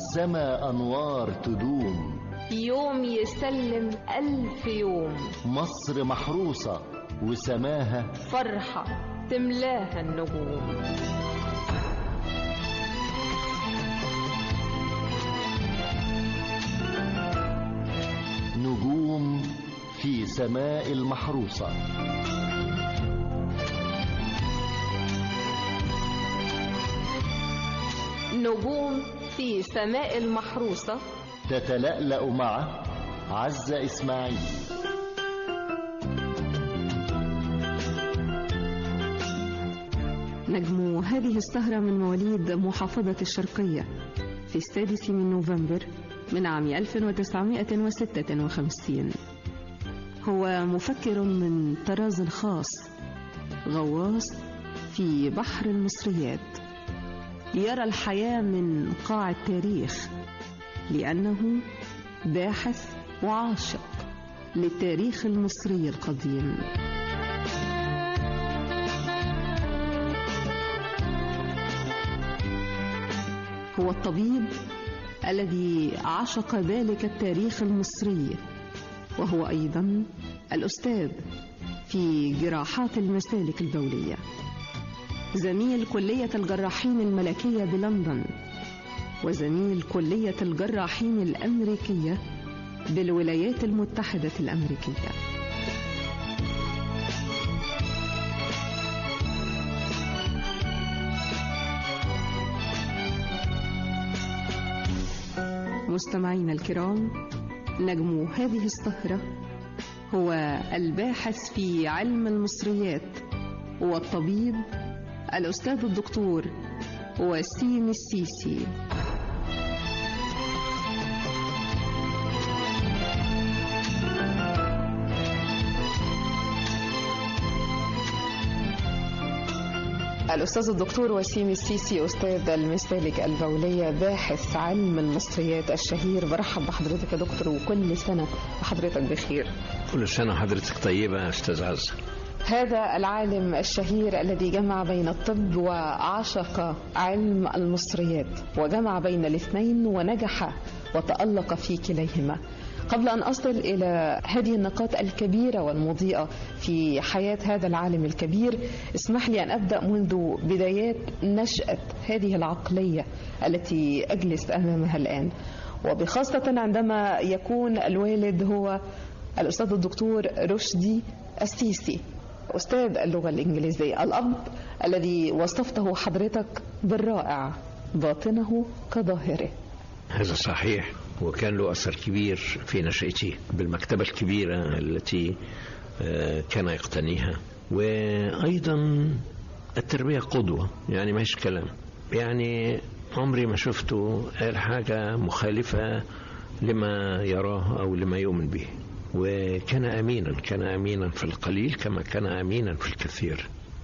عالسما أنوار تدوم يوم يسلم ألف يوم مصر محروسة وسماها فرحة تملاها النجوم نجوم في سماء المحروسة نجوم في سماء المحروسة تتلألأ مع عزة إسماعيل نجم هذه السهرة من مواليد محافظة الشرقية في السادس من نوفمبر من عام 1956 هو مفكر من طراز خاص غواص في بحر المصريات يرى الحياة من قاع التاريخ لأنه باحث وعاشق للتاريخ المصري القديم هو الطبيب الذي عشق ذلك التاريخ المصري وهو أيضا الأستاذ في جراحات المسالك البولية زميل كلية الجراحين الملكية بلندن وزميل كلية الجراحين الأمريكية بالولايات المتحدة الأمريكية مستمعينا الكرام نجم هذه السهرة هو الباحث في علم المصريات والطبيب الأستاذ الدكتور وسيم السيسي الأستاذ الدكتور وسيم السيسي أستاذ المسالك البولية باحث علم المصريات الشهير برحب بحضرتك يا دكتور وكل سنة وحضرتك بخير كل سنة حضرتك طيبة يا أستاذ عزة هذا العالم الشهير الذي جمع بين الطب وعشق علم المصريات وجمع بين الاثنين ونجح وتألق في كليهما قبل أن أصل إلى هذه النقاط الكبيرة والمضيئة في حياة هذا العالم الكبير اسمح لي أن أبدأ منذ بدايات نشأة هذه العقلية التي أجلس أمامها الآن وبخاصة عندما يكون الوالد هو الأستاذ الدكتور رشدي السيسي أستاذ اللغة الإنجليزية الأب الذي وصفته حضرتك بالرائع باطنه كظاهره هذا صحيح وكان له أثر كبير في نشأتي بالمكتبة الكبيرة التي كان يقتنيها وأيضا التربية قدوة يعني ماهيش كلام يعني عمري ما شفته قال حاجة مخالفة لما يراه أو لما يؤمن به وكان أمينا كان أمينا في القليل كما كان أمينا في الكثير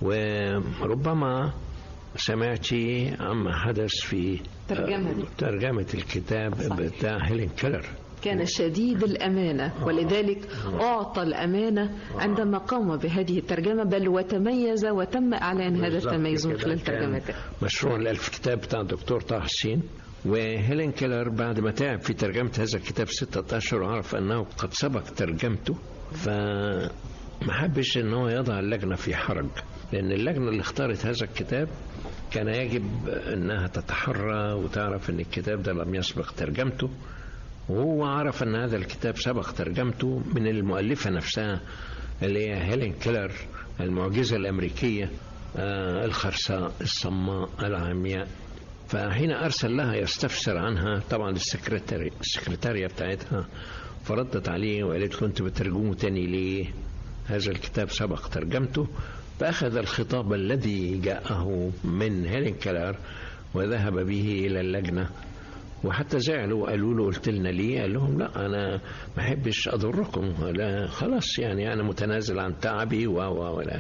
وربما سمعت عما حدث في ترجمة ترجمة الكتاب صحيح. بتاع هيلين كيلر كان شديد الأمانة ولذلك أعطى الأمانة عندما قام بهذه الترجمة بل وتميز وتم إعلان هذا بالظبط التميز من كده. خلال كان ترجمته مشروع الألف كتاب بتاع الدكتور طه حسين وهيلين كيلر بعد ما تعب في ترجمة هذا الكتاب ستة أشهر وعرف أنه قد سبق ترجمته فما حبش أن هو يضع اللجنة في حرج لأن اللجنة اللي اختارت هذا الكتاب كان يجب أنها تتحرى وتعرف أن الكتاب ده لم يسبق ترجمته وهو عرف أن هذا الكتاب سبق ترجمته من المؤلفة نفسها اللي هي هيلين كيلر المعجزة الأمريكية آه، الخرساء الصماء العمياء فحين أرسل لها يستفسر عنها طبعا السكرتاري السكرتارية بتاعتها فردت عليه وقالت له أنت بترجمه تاني ليه هذا الكتاب سبق ترجمته فأخذ الخطاب الذي جاءه من هيلين كيلر وذهب به إلى اللجنة وحتى زعلوا وقالوا له قلت لنا ليه قال لهم لا انا ما احبش اضركم لا خلاص يعني انا متنازل عن تعبي و و ولا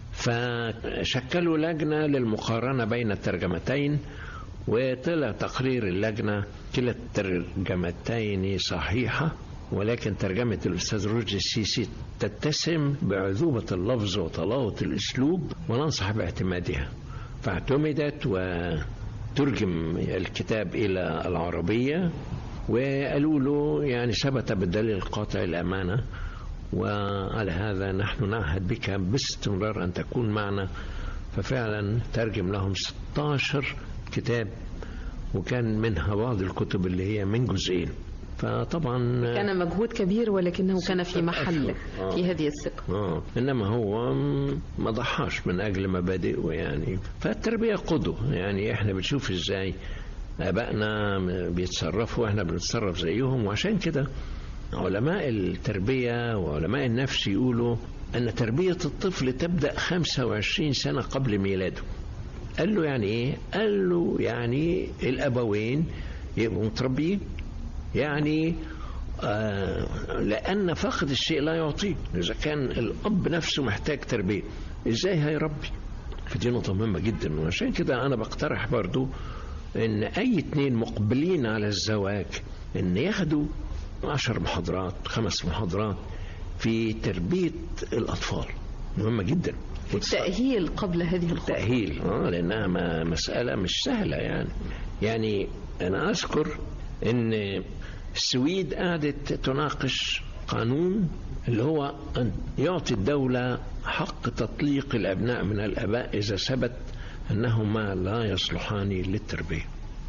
فشكلوا لجنه للمقارنه بين الترجمتين وطلع تقرير اللجنه كلا الترجمتين صحيحه ولكن ترجمة الأستاذ رشدي السيسي تتسم بعذوبة اللفظ وطلاوة الأسلوب وننصح باعتمادها فاعتمدت و ترجم الكتاب إلى العربية وقالوا له يعني ثبت بالدليل القاطع الأمانة وعلى هذا نحن نعهد بك باستمرار أن تكون معنا ففعلا ترجم لهم 16 كتاب وكان منها بعض الكتب اللي هي من جزئين فطبعا كان مجهود كبير ولكنه كان في محله آه. في هذه الثقة آه. انما هو ما ضحاش من اجل مبادئه يعني فالتربيه قدوه يعني احنا بنشوف ازاي ابائنا بيتصرفوا واحنا بنتصرف زيهم وعشان كده علماء التربيه وعلماء النفس يقولوا ان تربيه الطفل تبدا 25 سنه قبل ميلاده قال له يعني ايه قال له يعني الابوين يبقوا متربيين يعني آه لأن فقد الشيء لا يعطيه إذا كان الأب نفسه محتاج تربية إزاي هيربي فدي نقطة مهمة جدا وعشان كده أنا بقترح برضو إن أي اتنين مقبلين على الزواج إن ياخدوا عشر محاضرات خمس محاضرات في تربية الأطفال مهمة جدا التأهيل قبل هذه الخطوة تأهيل آه لأنها ما- مسألة مش سهلة يعني يعني أنا أذكر إن السويد قعدت تناقش قانون اللي هو أن يعطي الدولة حق تطليق الأبناء من الآباء إذا ثبت أنهما لا يصلحان للتربية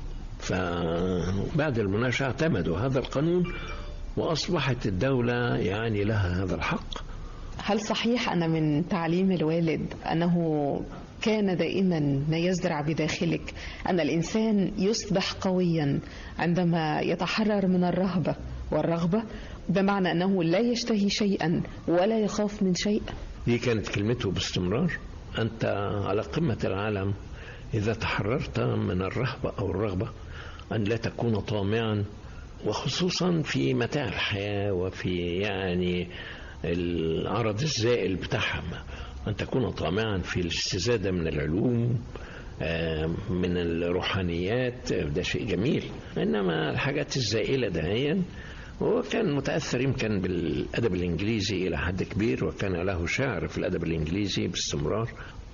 فبعد المناقشة اعتمدوا هذا القانون وأصبحت الدولة يعني لها هذا الحق هل صحيح أن من تعليم الوالد أنه كان دائما ما يزرع بداخلك أن الإنسان يصبح قويا عندما يتحرر من الرهبة والرغبة بمعنى أنه لا يشتهي شيئا ولا يخاف من شيء دي كانت كلمته باستمرار أنت على قمة العالم إذا تحررت من الرهبة أو الرغبة أن لا تكون طامعا وخصوصا في متاع الحياة وفي يعني العرض الزائل بتاعها أن تكون طامعا في الاستزادة من العلوم آه، من الروحانيات آه، ده شيء جميل إنما الحاجات الزائلة دهيا هو كان متأثر يمكن بالأدب الإنجليزي إلى حد كبير وكان له شعر في الأدب الإنجليزي باستمرار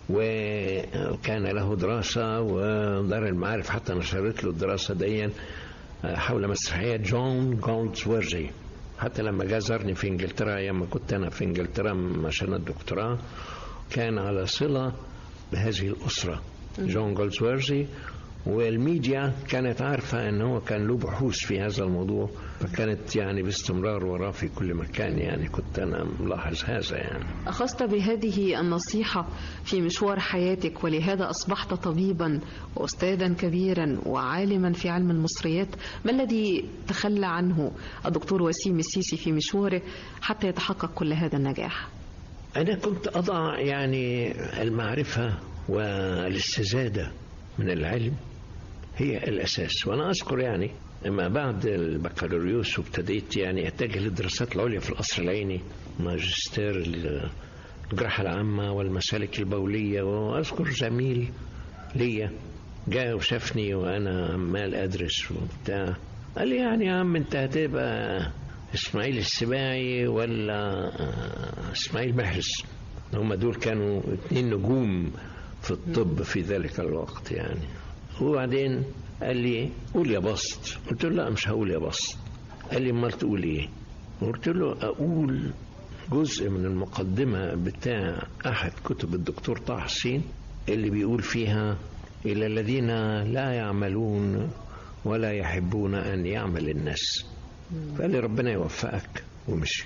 وكان له دراسة ودار المعارف حتى نشرت له الدراسة دي حول مسرحية جون جولدزورثي حتى لما جاء زارني في انجلترا ايام ما كنت انا في انجلترا عشان الدكتوراه كان على صله بهذه الاسره جون جولدزورثي والميديا كانت عارفة أن هو كان له بحوث في هذا الموضوع فكانت يعني باستمرار وراه في كل مكان يعني كنت أنا ملاحظ هذا يعني أخذت بهذه النصيحة في مشوار حياتك ولهذا أصبحت طبيبا وأستاذا كبيرا وعالما في علم المصريات ما الذي تخلى عنه الدكتور وسيم السيسي في مشواره حتى يتحقق كل هذا النجاح أنا كنت أضع يعني المعرفة والاستزادة من العلم هي الأساس وأنا أذكر يعني لما بعد البكالوريوس وابتديت يعني أتجه للدراسات العليا في القصر العيني ماجستير الجراحة العامة والمسالك البولية وأذكر زميل ليا جاء وشافني وأنا عمال أدرس وبتاع قال لي يعني يا عم أنت هتبقى إسماعيل السباعي ولا إسماعيل محرز هم دول كانوا اتنين نجوم في الطب في ذلك الوقت يعني وبعدين قال لي قول يا بسط قلت له لا مش هقول يا بسط قال لي امال تقول ايه قلت له اقول جزء من المقدمة بتاع أحد كتب الدكتور طه حسين اللي بيقول فيها إلى الذين لا يعملون ولا يحبون أن يعمل الناس فقال لي ربنا يوفقك ومشي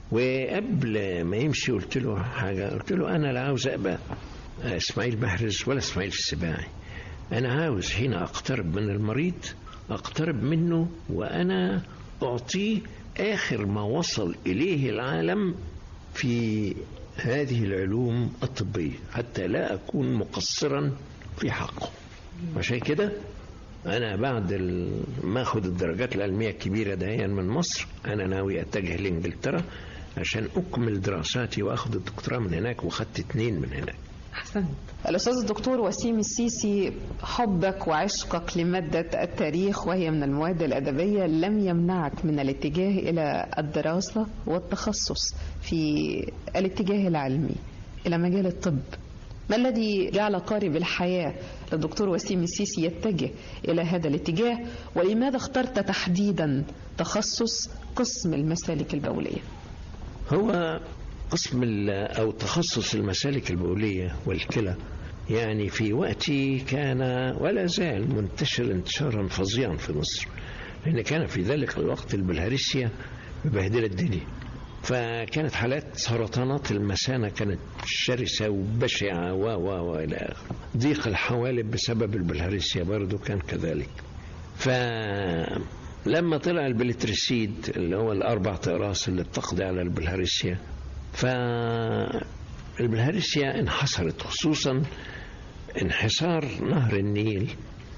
وقبل ما يمشي قلت له حاجة قلت له أنا لا عاوز أبقى إسماعيل محرز ولا إسماعيل السباعي أنا عاوز حين أقترب من المريض أقترب منه وأنا أعطيه آخر ما وصل إليه العالم في هذه العلوم الطبية حتى لا أكون مقصرا في حقه عشان كده أنا بعد ما أخذ الدرجات العلمية الكبيرة دهيا من مصر أنا ناوي أتجه لإنجلترا عشان أكمل دراساتي وأخذ الدكتوراه من هناك وأخذت اتنين من هناك أحسنت الأستاذ الدكتور وسيم السيسي حبك وعشقك لمادة التاريخ وهي من المواد الأدبية لم يمنعك من الاتجاه إلى الدراسة والتخصص في الاتجاه العلمي إلى مجال الطب ما الذي جعل قارب الحياة للدكتور وسيم السيسي يتجه إلى هذا الاتجاه ولماذا اخترت تحديدا تخصص قسم المسالك البولية هو قسم ال- أو تخصص المسالك البولية والكلى يعني في وقتي كان ولا زال منتشر انتشارا فظيعا في مصر لأن كان في ذلك الوقت البلهارسيا مبهدلة الدنيا فكانت حالات سرطانات المثانة كانت شرسة وبشعة و و و إلى آخره ضيق الحوالب بسبب البلهارسيا برضو كان كذلك فلما طلع البلتريسيد اللي هو الأربع أقراص اللي بتقضي على البلهارسيا فالبلهارسيا انحصرت خصوصا انحسار نهر النيل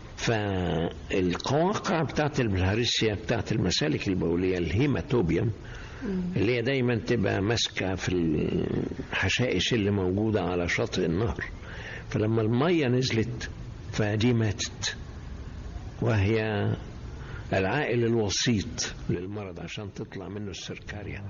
فالقواقع بتاعت البلهارسيا بتاعت المسالك البولية الهيماتوبيوم اللي هي دايما تبقى ماسكة في الحشائش اللي موجودة على شاطئ النهر فلما المية نزلت فدي ماتت وهي العائل الوسيط للمرض عشان تطلع منه السركاريا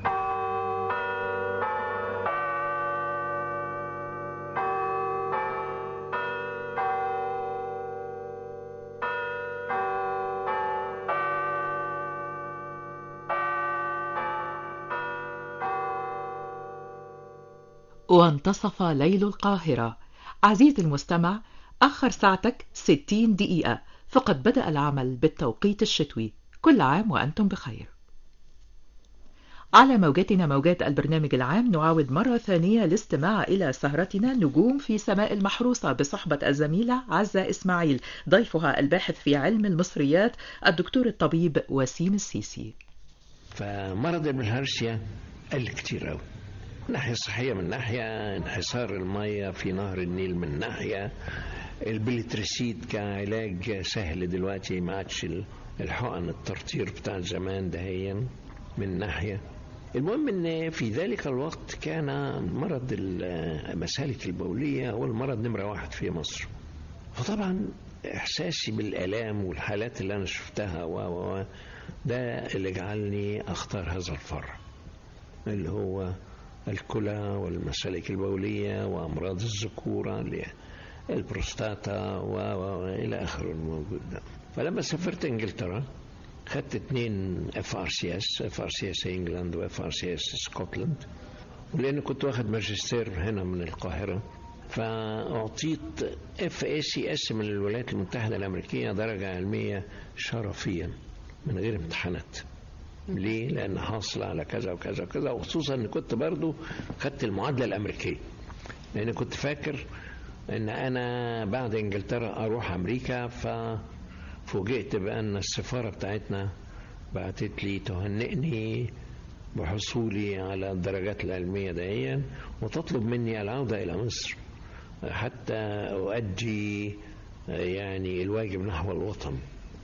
وانتصف ليل القاهرة عزيزي المستمع أخر ساعتك 60 دقيقة فقد بدأ العمل بالتوقيت الشتوي كل عام وأنتم بخير على موجاتنا موجات البرنامج العام نعاود مرة ثانية الاستماع إلى سهرتنا نجوم في سماء المحروسة بصحبة الزميلة عزة إسماعيل ضيفها الباحث في علم المصريات الدكتور الطبيب وسيم السيسي فمرض البلهارسيا قل كتير قوي ناحية صحية من ناحية انحسار المية في نهر النيل من ناحية البلتريسيد كعلاج سهل دلوقتي ما عادش ال- الحقن الترطير بتاع زمان دهيا من ناحية المهم ان في ذلك الوقت كان مرض المسالك البولية هو المرض نمرة واحد في مصر فطبعا احساسي بالالام والحالات اللي انا شفتها و و و ده اللي جعلني اختار هذا الفرع اللي هو الكلى والمسالك البولية وأمراض الذكورة اللي هي البروستاتا و و- وإلى آخره الموجود ده فلما سافرت إنجلترا خدت اتنين اف ار سي اس اف ار سي اس انجلاند واف ار سي اس اسكتلند ولان كنت واخد ماجستير هنا من القاهره فاعطيت اف اي سي اس من الولايات المتحده الامريكيه درجه علميه شرفيا من غير امتحانات ليه؟ لأن حاصل على كذا وكذا وكذا وخصوصا إن كنت برضو خدت المعادلة الأمريكية لأن كنت فاكر إن أنا بعد إنجلترا أروح أمريكا ففوجئت بأن السفارة بتاعتنا بعتت لي تهنئني بحصولي على الدرجات العلمية دهيا وتطلب مني العودة إلى مصر حتى أؤدي يعني الواجب نحو الوطن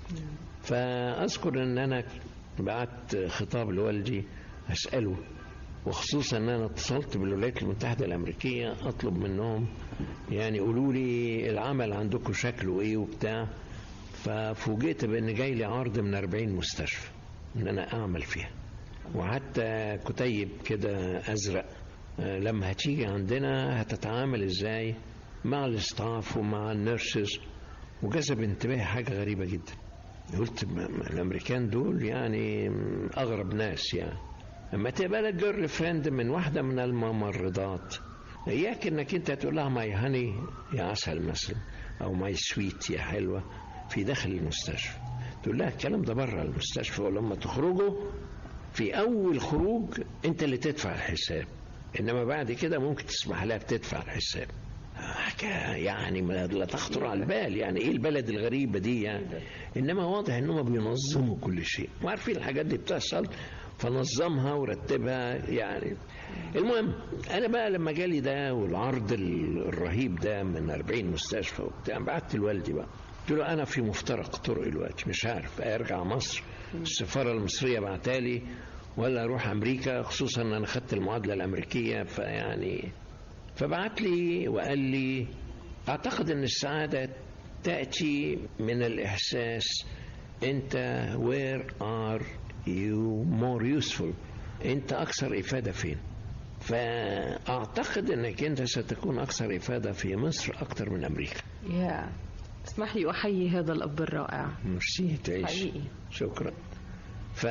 فأذكر أن أنا بعت خطاب لوالدي أسأله وخصوصا أن أنا اتصلت بالولايات المتحدة الأمريكية أطلب منهم يعني قولوا لي العمل عندكم شكله إيه وبتاع ففوجئت بأن جاي لي عرض من 40 مستشفى إن أنا أعمل فيها وحتى كتيب كده أزرق آه، لما هتيجي عندنا هتتعامل إزاي مع الاستاف ومع النيرسز وجذب انتباهي حاجة غريبة جدا قلت م- م- الامريكان دول يعني م- اغرب ناس يعني اما تبقى لك جيرل فريند من واحده من الممرضات اياك انك انت تقول لها ماي هاني يا عسل مثلا او ماي سويت يا حلوه في داخل المستشفى تقول لها الكلام ده بره المستشفى ولما تخرجوا في اول خروج انت اللي تدفع الحساب انما بعد كده ممكن تسمح لها بتدفع الحساب حكاية يعني ما لا تخطر على البال يعني ايه البلد الغريبة دي يعني انما واضح انهم بينظموا كل شيء وعارفين الحاجات دي بتحصل فنظمها ورتبها يعني المهم انا بقى لما جالي ده والعرض ال- الرهيب ده من 40 مستشفى وبتاع بعت لوالدي بقى قلت له انا في مفترق طرق دلوقتي مش عارف ارجع مصر السفاره المصريه بعتالي ولا اروح امريكا خصوصا ان انا خدت المعادله الامريكيه فيعني فبعت لي وقال لي اعتقد ان السعاده تاتي من الاحساس انت where are you more useful انت اكثر افاده فين فأعتقد أنك أنت ستكون أكثر إفادة في مصر أكثر من أمريكا يا اسمح لي أحيي هذا الأب الرائع ميرسي تعيش حقيقي. شكرا ف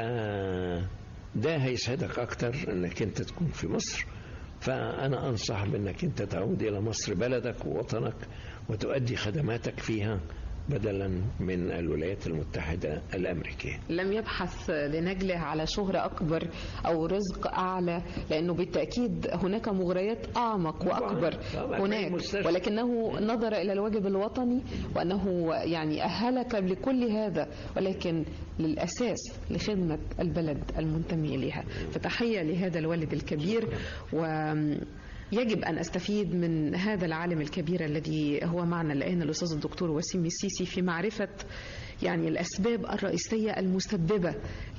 ده هيسعدك أكتر أنك أنت تكون في مصر فأنا أنصح بأنك أنت تعود إلى مصر بلدك ووطنك وتؤدي خدماتك فيها بدلا من الولايات المتحدة الأمريكية لم يبحث لنجله على شهرة أكبر أو رزق أعلى لأنه بالتأكيد هناك مغريات أعمق وأكبر طبعاً. هناك مستشفى. ولكنه نظر إلى الواجب الوطني وأنه يعني أهلك لكل هذا ولكن للأساس لخدمة البلد المنتمي إليها فتحية لهذا الوالد الكبير و يجب أن أستفيد من هذا العالم الكبير الذي هو معنا الآن الأستاذ الدكتور وسيم السيسي في معرفة يعني الأسباب الرئيسية المسببة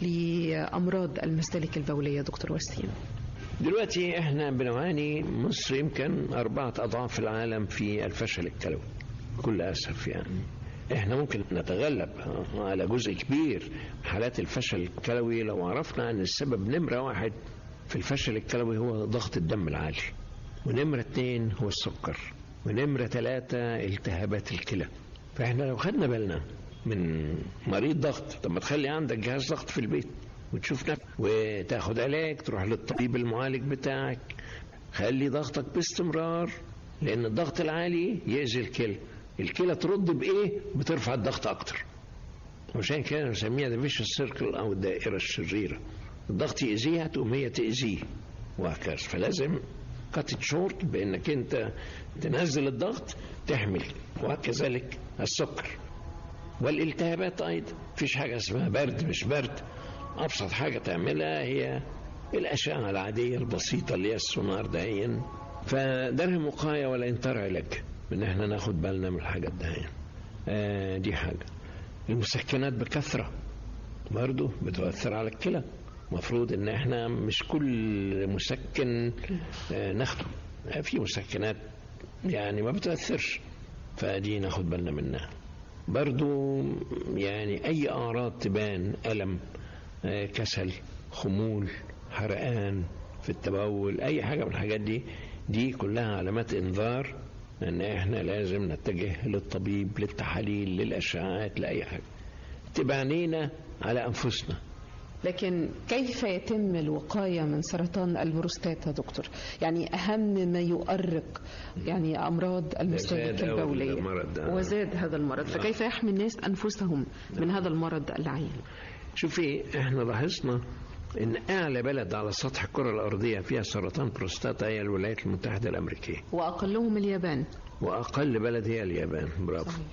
لأمراض المسالك البولية دكتور وسيم دلوقتي احنا بنعاني مصر يمكن أربعة أضعاف العالم في الفشل الكلوي بكل أسف يعني احنا ممكن نتغلب على جزء كبير من حالات الفشل الكلوي لو عرفنا ان السبب نمرة واحد في الفشل الكلوي هو ضغط الدم العالي ونمرة اتنين هو السكر ونمرة ثلاثة التهابات الكلى فاحنا لو خدنا بالنا من مريض ضغط طب ما تخلي عندك جهاز ضغط في البيت وتشوف نفسك وتاخد علاج تروح للطبيب المعالج بتاعك خلي ضغطك باستمرار لان الضغط العالي يأذي الكلى الكلى ترد بايه بترفع الضغط اكتر عشان كده نسميها ذا فيش سيركل او الدائره الشريره الضغط يأذيها تقوم هي تأذيه وهكذا فلازم كات شورت بانك انت تنزل الضغط تحمل وكذلك السكر والالتهابات ايضا مفيش حاجه اسمها برد مش برد ابسط حاجه تعملها هي الاشعه العاديه البسيطه اللي هي السونار دهين فده وقايه ولا انتر علاج ان احنا ناخد بالنا من الحاجات دهين آه دي حاجه المسكنات بكثره برضه بتؤثر على الكلى المفروض ان احنا مش كل مسكن آه، ناخده آه، في مسكنات يعني ما بتأثرش فدي ناخد بالنا منها برضو يعني اي اعراض تبان الم آه، كسل خمول حرقان في التبول اي حاجه من الحاجات دي دي كلها علامات انذار ان احنا لازم نتجه للطبيب للتحاليل للاشعاعات لاي حاجه تبقى عينينا على انفسنا لكن كيف يتم الوقاية من سرطان البروستاتا دكتور يعني أهم ما يؤرق يعني أمراض المسالك زاد أوي البولية المرض ده. وزاد هذا المرض فكيف يحمي الناس أنفسهم من هذا المرض اللعين شوفي احنا لاحظنا ان اعلى بلد على سطح الكره الارضيه فيها سرطان بروستاتا هي الولايات المتحده الامريكيه وأقلهم اليابان واقل بلد هي اليابان برافو صحيح.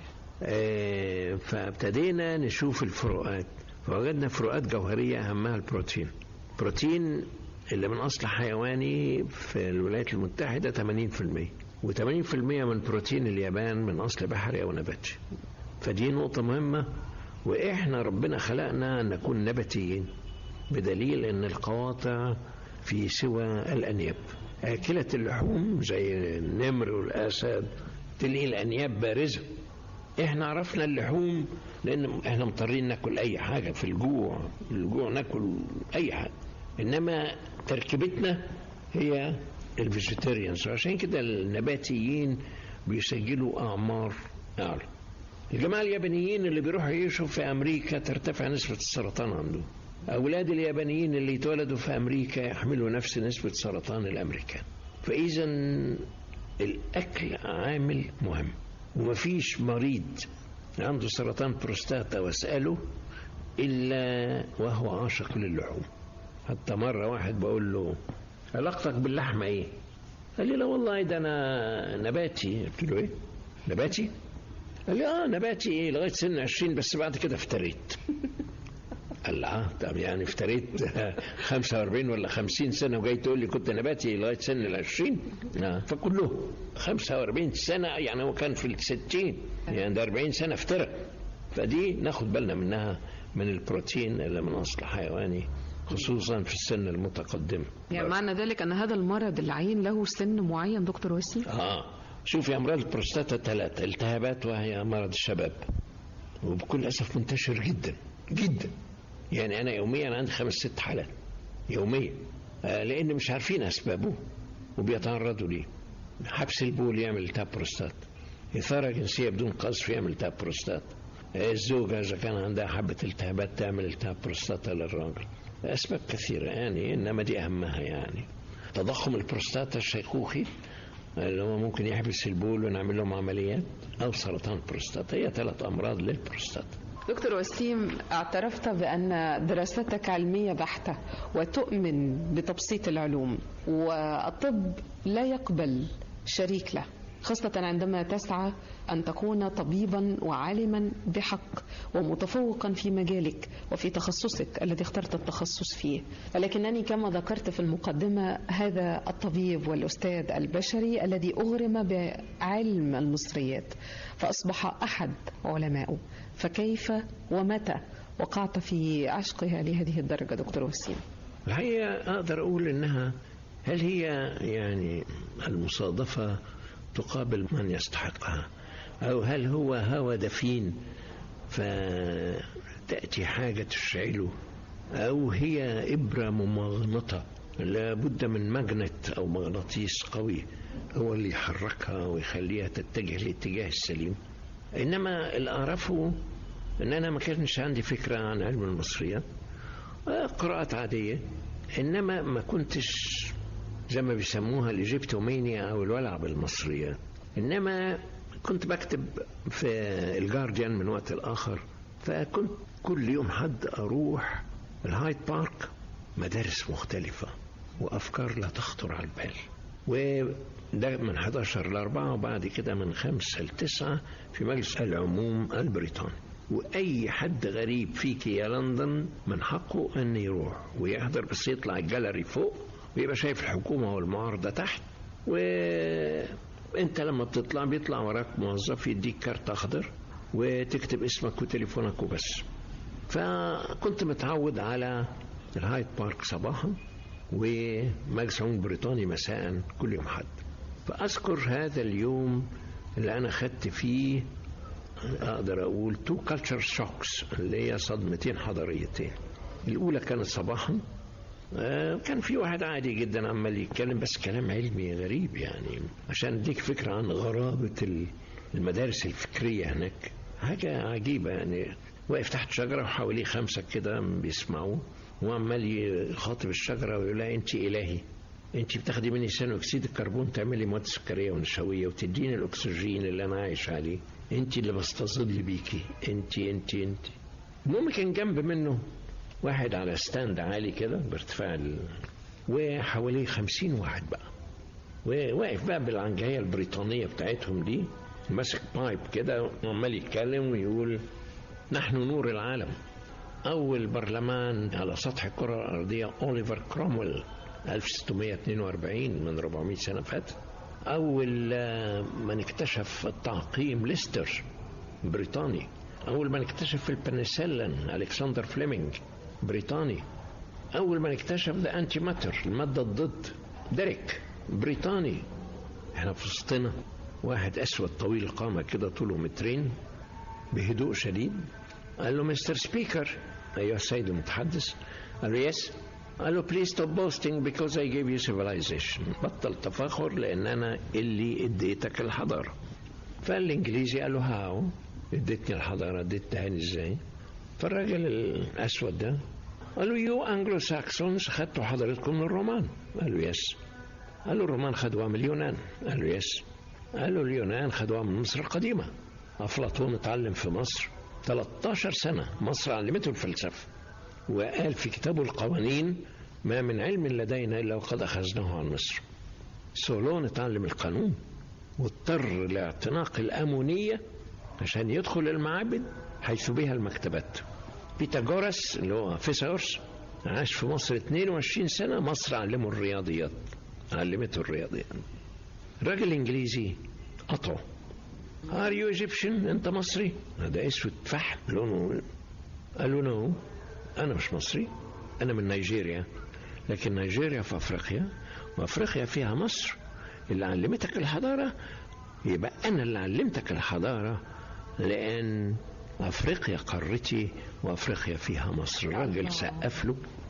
آه فابتدينا نشوف الفروقات فوجدنا فروقات جوهريه اهمها البروتين بروتين اللي من اصل حيواني في الولايات المتحده 80% و80% من بروتين اليابان من اصل بحري او نباتي فدي نقطه مهمه واحنا ربنا خلقنا ان نكون نباتيين بدليل ان القواطع في سوى الانياب اكله اللحوم زي النمر والاسد تلاقي الانياب بارزه احنا عرفنا اللحوم لان احنا مضطرين ناكل اي حاجه في الجوع الجوع ناكل اي حاجه انما تركيبتنا هي الفيجيتيريانز عشان كده النباتيين بيسجلوا اعمار اعلى الجماعه اليابانيين اللي بيروحوا يعيشوا في امريكا ترتفع نسبه السرطان عندهم اولاد اليابانيين اللي يتولدوا في امريكا يحملوا نفس نسبه سرطان الامريكان فاذا الاكل عامل مهم ومفيش مريض عنده سرطان بروستاتا واساله الا وهو عاشق للحوم حتى مره واحد بقول له علاقتك باللحمه ايه قال لي لا والله ده انا نباتي قلت له ايه نباتي قال لي اه نباتي ايه لغايه سن 20 بس بعد كده افتريت قال لي اه طب يعني افتريت 45 ولا 50 سنه وجاي تقول لي كنت نباتي لغايه سن ال 20 آه فكله 45 سنه يعني هو كان في ال 60 يعني ده 40 سنه افترى فدي ناخد بالنا منها من البروتين اللي من اصل حيواني خصوصا في السن المتقدم يعني معنى ذلك أن هذا المرض اللعين له سن معين دكتور وسيم اه شوفي امراض البروستاتا ثلاثه التهابات وهي مرض الشباب وبكل اسف منتشر جدا جدا يعني انا يوميا عندي خمس ست حالات يوميا آه، لان مش عارفين اسبابه وبيتعرضوا ليه حبس البول يعمل التهاب بروستات اثاره جنسيه بدون قذف يعمل التهاب بروستات آه، الزوجه اذا كان عندها حبه التهابات تعمل التهاب بروستاتا للراجل اسباب كثيره يعني انما دي اهمها يعني تضخم البروستاتا الشيخوخي اللي هو ممكن يحبس البول ونعمل لهم عمليات او سرطان البروستاتا هي ثلاث امراض للبروستاتا دكتور وسيم اعترفت بأن دراستك علمية بحتة وتؤمن بتبسيط العلوم والطب لا يقبل شريك له خاصة عندما تسعى أن تكون طبيبا وعالما بحق ومتفوقا في مجالك وفي تخصصك الذي اخترت التخصص فيه ولكنني كما ذكرت في المقدمة هذا الطبيب والأستاذ البشري الذي أغرم بعلم المصريات فأصبح أحد علمائه فكيف ومتى وقعت في عشقها لهذه الدرجة دكتور وسيم الحقيقة أقدر أقول إنها هل هي يعني المصادفة تقابل من يستحقها أو هل هو هوى دفين فتأتي حاجة تشعله أو هي إبرة ممغنطة لابد من مجنت أو مغناطيس قوي هو اللي يحركها ويخليها تتجه للاتجاه السليم إنما اللي أعرفه إن أنا ما كانش عندي فكرة عن علم المصريات قراءات عادية إنما ما كنتش زي ما بيسموها الإيجيبتومانيا أو الولع بالمصريات إنما كنت بكتب في الجارديان من وقت لآخر فكنت كل يوم حد أروح الهايد بارك مدارس مختلفة وأفكار لا تخطر على البال وده من 11 ل 4 وبعد كده من 5 ل 9 في مجلس العموم البريطاني واي حد غريب فيك يا لندن من حقه ان يروح ويحضر بس يطلع الجاليري فوق ويبقى شايف الحكومه والمعارضه تحت وانت لما بتطلع بيطلع وراك موظف يديك كارت اخضر وتكتب اسمك وتليفونك وبس فكنت متعود على الهايد بارك صباحا ومجلس العموم البريطاني مساء كل يوم حد فاذكر هذا اليوم اللي انا خدت فيه اقدر اقول تو كالتشر شوكس اللي هي صدمتين حضاريتين الاولى كانت صباحا آه، كان في واحد عادي جدا عمال يتكلم بس كلام علمي غريب يعني عشان اديك فكره عن غرابه المدارس الفكريه هناك حاجه عجيبه يعني واقف تحت شجره وحواليه خمسه كده بيسمعوه وعمال يخاطب الشجره ويقول لها انت الهي انت بتاخدي مني ثاني اكسيد الكربون تعملي مواد سكريه ونشويه وتديني الاكسجين اللي انا عايش عليه انت اللي بستظل بيكي انت انت انت المهم كان جنب منه واحد على ستاند عالي كده بارتفاع ال... وحواليه خمسين واحد بقى وواقف بقى بالعنجهية البريطانية بتاعتهم دي ماسك بايب كده وعمال يتكلم ويقول نحن نور العالم أول برلمان على سطح الكرة الأرضية أوليفر كرومويل 1642 من 400 سنة فاتت أول من اكتشف التعقيم ليستر بريطاني أول من اكتشف البنسلين ألكسندر فليمنج بريطاني أول من اكتشف ذا أنتي ماتر المادة الضد ديريك بريطاني احنا في وسطنا واحد أسود طويل القامة كده طوله مترين بهدوء شديد قال له مستر سبيكر أيها السيد المتحدث قال له يس قال له بليز ستوب بوستنج بيكوز اي جيف يو civilization بطل تفاخر لان انا اللي اديتك الحضاره فالانجليزي قال له هاو اديتني الحضاره اديتها ازاي فالراجل الاسود ده قال له يو انجلو ساكسونز خدتوا حضرتكم من الرومان قال له يس قال له الرومان خدوها من اليونان قال له يس قال له اليونان خدوها من مصر القديمه افلاطون اتعلم في مصر 13 سنه مصر علمته الفلسفه وقال في كتابه القوانين ما من علم لدينا إلا وقد أخذناه عن مصر سولون اتعلم القانون واضطر لاعتناق الأمونية عشان يدخل المعابد حيث بها المكتبات بيتاغورس اللي هو فيثاغورس عاش في مصر 22 سنة مصر علمه الرياضيات علمته الرياضيات راجل إنجليزي قطعه ار يو ايجيبشن انت مصري هذا اسود فحم لونه قال له نو أنا مش مصري أنا من نيجيريا لكن نيجيريا في أفريقيا وأفريقيا فيها مصر اللي علمتك الحضارة يبقى أنا اللي علمتك الحضارة لأن أفريقيا قارتي وأفريقيا فيها مصر الراجل سقف له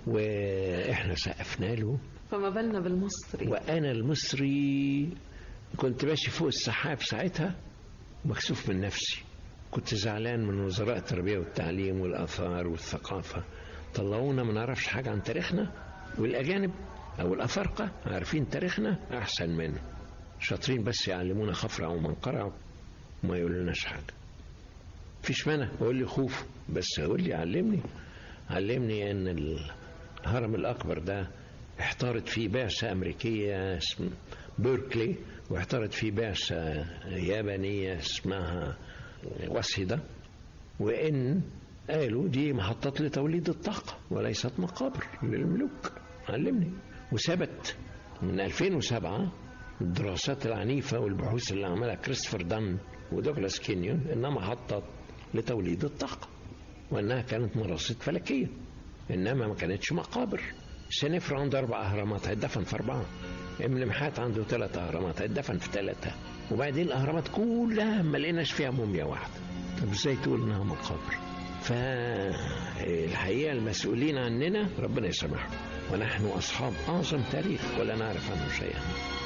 واحنا سقفنا له فما بالنا بالمصري وانا المصري كنت ماشي فوق السحاب ساعتها مكسوف من نفسي كنت زعلان من وزراء التربيه والتعليم والاثار والثقافه طلعونا ما نعرفش حاجه عن تاريخنا والاجانب او الافارقه عارفين تاريخنا احسن منه شاطرين بس يعلمونا خفرع ومنقرع وما يقولوناش حاجه فيش مانع يقول لي خوف بس يقول لي علمني علمني ان الهرم الاكبر ده احتارت فيه بعثه امريكيه اسم بيركلي واحتارت فيه بعثه يابانيه اسمها وسيده وان قالوا دي محطات لتوليد الطاقه وليست مقابر للملوك علمني وثبت من 2007 الدراسات العنيفة والبحوث اللي عملها كريستوفر دان ودوغلاس كينيون إنها محطة لتوليد الطاقة وإنها كانت مراصد فلكية إنما ما كانتش مقابر سنفر عنده أربع أهرامات هيدفن في أربعة ابن محات عنده ثلاث أهرامات هيدفن في ثلاثة وبعدين الأهرامات كلها ما لقيناش فيها موميا واحدة طب إزاي تقول إنها مقابر فالحقيقة المسؤولين عننا ربنا يسامحهم ونحن أصحاب أعظم تاريخ ولا نعرف عنه شيئا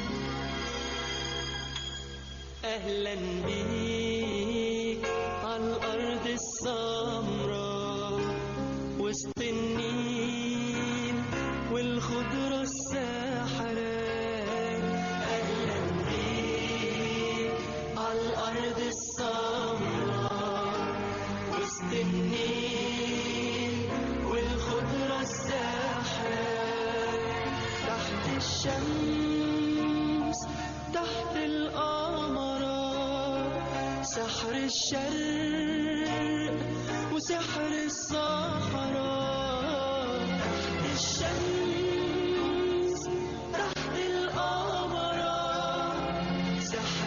أهلا بيك على الأرض السمراء وسط النيل والخضرة الساحرة أهلا بيك على الأرض السمراء وسط النيل والخضرة الساحرة تحت الشمس تحت القمر سحر الشرق وسحر الصحراء تحت الشمس تحت القمر سحر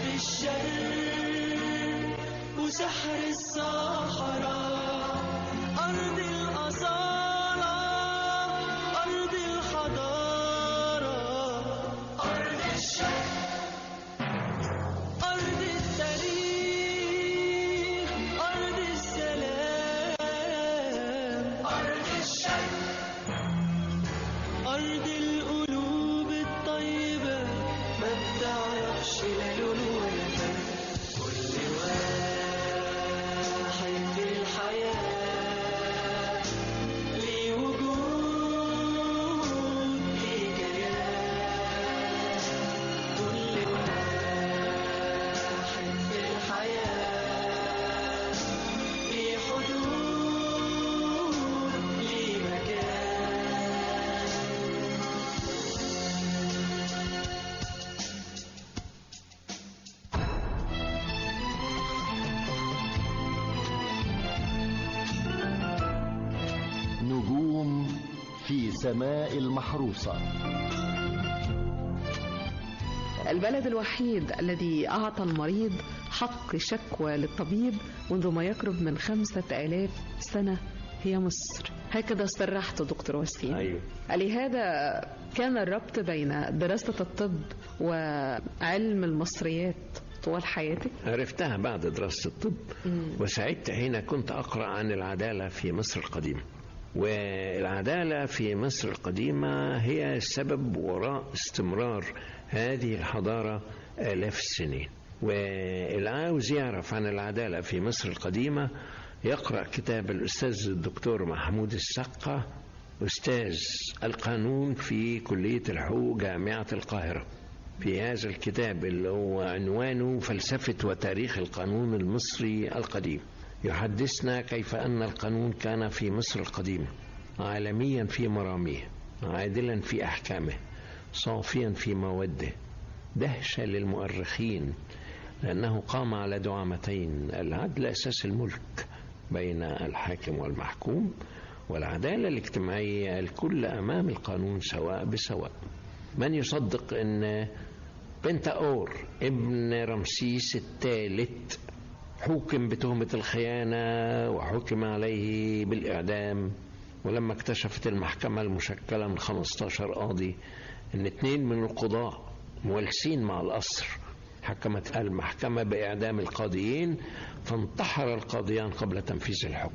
الشرق وسحر الصحراء أرض الأصالة أرض الحضارة أرض الشرق أرض التاريخ أرض السلام أرض الشرق أرض القلوب الطيبة ما بتعرفش لا لون ولا فرق كل واحد في الحياة ليه وجود ليه كيان كل واحد في الحياة ليه حدود ليه مكان نجوم في سماء المحروسة البلد الوحيد الذي أعطى المريض حق شكوى للطبيب منذ ما يقرب من خمسة آلاف سنة هي مصر هكذا صرحت دكتور وسيم أيوه لهذا كان الربط بين دراسة الطب وعلم المصريات طوال حياتك عرفتها بعد دراسة الطب وسعدت حين كنت أقرأ عن العدالة في مصر القديمة والعدالة في مصر القديمة هي السبب وراء استمرار هذه الحضارة آلاف السنين واللي عاوز يعرف عن العدالة في مصر القديمة يقرأ كتاب الأستاذ الدكتور محمود السقة أستاذ القانون في كلية الحقوق جامعة القاهرة في هذا الكتاب اللي هو عنوانه فلسفة وتاريخ القانون المصري القديم يحدثنا كيف أن القانون كان في مصر القديمة عالميا في مراميه عادلا في أحكامه صافيا في موده دهشة للمؤرخين لأنه قام على دعامتين العدل أساس الملك بين الحاكم والمحكوم والعدالة الاجتماعية الكل أمام القانون سواء بسواء من يصدق أن بنتاور ابن رمسيس الثالث حكم بتهمة الخيانة وحكم عليه بالإعدام ولما اكتشفت المحكمة المشكلة من 15 قاضي ان اتنين من القضاء موالسين مع القصر حكمت المحكمة بإعدام القاضيين فانتحر القاضيان قبل تنفيذ الحكم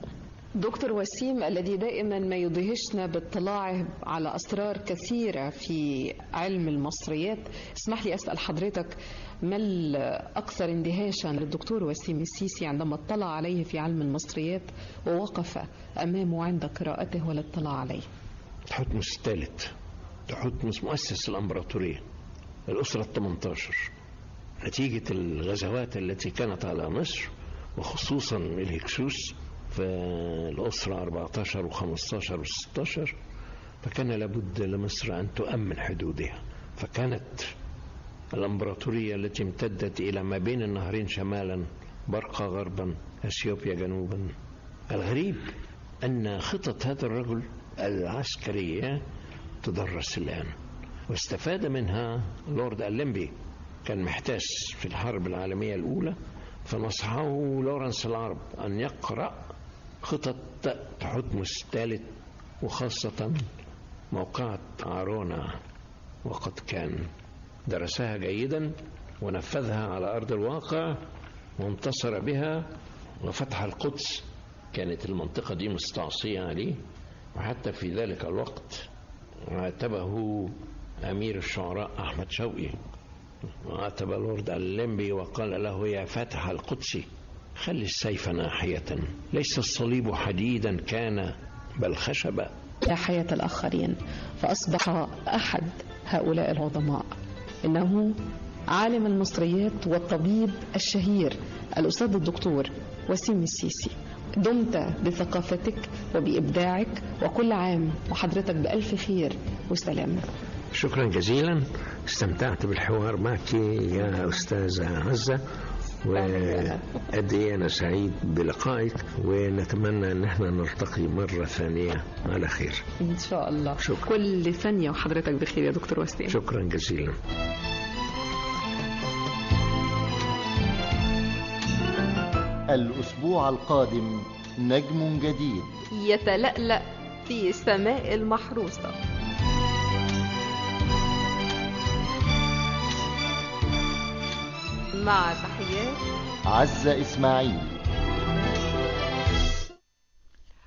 دكتور وسيم الذي دائما ما يدهشنا باطلاعه على أسرار كثيرة في علم المصريات اسمح لي أسأل حضرتك ما الأكثر اندهاشا للدكتور وسيم السيسي عندما اطلع عليه في علم المصريات ووقف أمامه عند قراءته والاطلاع عليه تحتمس الثالث تحتمس مؤسس الامبراطوريه الاسره ال 18 نتيجه الغزوات التي كانت على مصر وخصوصا الهكسوس في الاسره 14 و15 و16 فكان لابد لمصر ان تؤمن حدودها فكانت الامبراطوريه التي امتدت الى ما بين النهرين شمالا برقه غربا اثيوبيا جنوبا الغريب ان خطط هذا الرجل العسكريه تدرس الان واستفاد منها لورد ألمبي كان محتاس في الحرب العالمية الأولى فنصحه لورنس العرب أن يقرأ خطط تحتمس الثالث وخاصة موقعة عارونا وقد كان درسها جيدا ونفذها على أرض الواقع وانتصر بها وفتح القدس كانت المنطقة دي مستعصية عليه وحتى في ذلك الوقت عاتبه أمير الشعراء أحمد شوقي وعاتب لورد الليمبي وقال له يا فاتح القدس خلي السيف ناحية ليس الصليب حديدا كان بل خشبا لا حياة الآخرين فأصبح أحد هؤلاء العظماء إنه عالم المصريات والطبيب الشهير الأستاذ الدكتور وسيم السيسي دمت بثقافتك وبإبداعك وكل عام وحضرتك بألف خير وسلامة شكرا جزيلا استمتعت بالحوار معك يا أستاذة عزة وقد إيه أنا سعيد بلقائك ونتمنى أن احنا نلتقي مرة ثانية على خير إن شاء الله شكرا. كل ثانية وحضرتك بخير يا دكتور وسيم شكرا جزيلا الأسبوع القادم نجم جديد يتلألأ في سماء المحروسة مع تحيات عزة إسماعيل